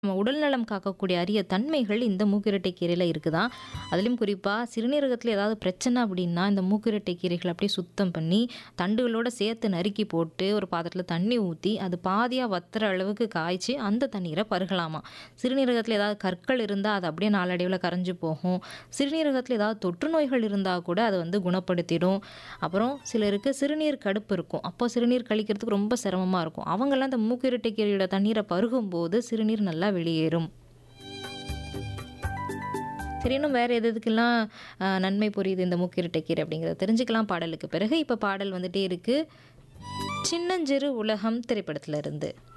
நம்ம உடல்நலம் காக்கக்கூடிய அரிய தன்மைகள் இந்த மூக்கிரட்டை கீரையில் இருக்குதாம் அதுலேயும் குறிப்பாக சிறுநீரகத்தில் ஏதாவது பிரச்சனை அப்படின்னா இந்த மூக்கிரட்டை கீரைகளை அப்படியே சுத்தம் பண்ணி தண்டுகளோட சேர்த்து நறுக்கி போட்டு ஒரு பாத்திரத்தில் தண்ணி ஊற்றி அது பாதியாக வத்துற அளவுக்கு காய்ச்சி அந்த தண்ணீரை பருகலாமா சிறுநீரகத்தில் ஏதாவது கற்கள் இருந்தால் அது அப்படியே நாளடைவில் கரைஞ்சு போகும் சிறுநீரகத்தில் ஏதாவது தொற்று நோய்கள் இருந்தால் கூட அதை வந்து குணப்படுத்திடும் அப்புறம் சிலருக்கு சிறுநீர் கடுப்பு இருக்கும் அப்போ சிறுநீர் கழிக்கிறதுக்கு ரொம்ப சிரமமாக இருக்கும் அவங்கெல்லாம் இந்த மூக்கிரட்டை கீரையோட தண்ணீரை பருகும்போது சிறுநீர் நல்லா வெளியேறும் சரி இன்னும் வேறு எது எதுக்கெல்லாம் ஆஹ், நன்மை புரியுது இந்த மூக்கிரட்டை கீரை அப்படிங்கிறத தெரிஞ்சுக்கலாம் பாடலுக்கு பிறகு இப்போ பாடல் வந்துட்டே இருக்கு சின்னஞ்சிறு உலகம் திரைப்படத்துல இருந்து